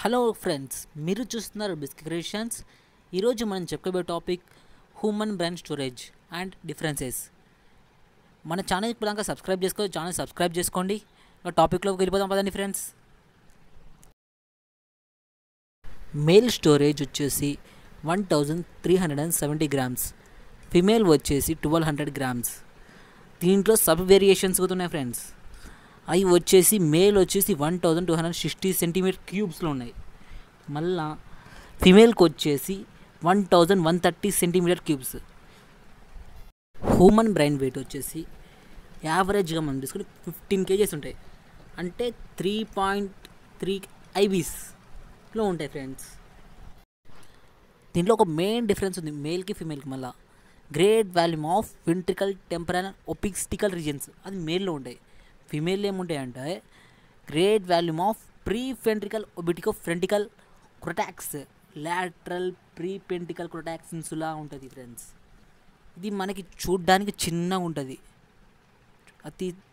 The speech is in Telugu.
హలో ఫ్రెండ్స్ మీరు చూస్తున్నారు బిస్క్ క్రియేషన్స్ ఈరోజు మనం చెప్పుకోబోయే topic human brain storage and differences మన ఛానల్ ఇప్పుడు సబ్స్క్రైబ్ చేసుకో ఛానల్ సబ్స్క్రైబ్ చేసుకోండి ఇంకా టాపిక్లోకి వెళ్ళిపోదాం పదండి ఫ్రెండ్స్ మేల్ స్టోరేజ్ వచ్చేసి one thousand three hundred and seventy grams female వచ్చేసి ట్వెల్వ్ హండ్రెడ్ గ్రామ్స్ దీంట్లో సబ్ వేరియేషన్స్ కూడా ఉన్నాయి ఫ్రెండ్స్ అవి వచ్చేసి మేల్ వచ్చేసి one thousand two hundred sixty centimetre క్యూబ్స్లో ఉన్నాయి మళ్ళా ఫిమేల్కి వచ్చేసి one thousand one thirty centimetre cubes human brain weight వచ్చేసి యావరేజ్గా మనం తీసుకుని ఫిఫ్టీన్ కేజెస్ ఉంటాయి అంటే త్రీ పాయింట్ త్రీ ఐబీస్లో ఉంటాయి ఫ్రెండ్స్ దీంట్లో ఒక మెయిన్ డిఫరెన్స్ ఉంది మేల్కి ఫిమేల్కి మళ్ళా great volume of ventricle temporal occipital regions అది మేల్లో ఉంటాయి ఫిమేల్ ఏముంటాయి అంటే great volume of prefrontal orbitofrontal cortex lateral prefrontal cortex insula ఉంటుంది ఫ్రెండ్స్ ఇది మనకి చూడ్డానికి చిన్నగా ఉంటుంది అతి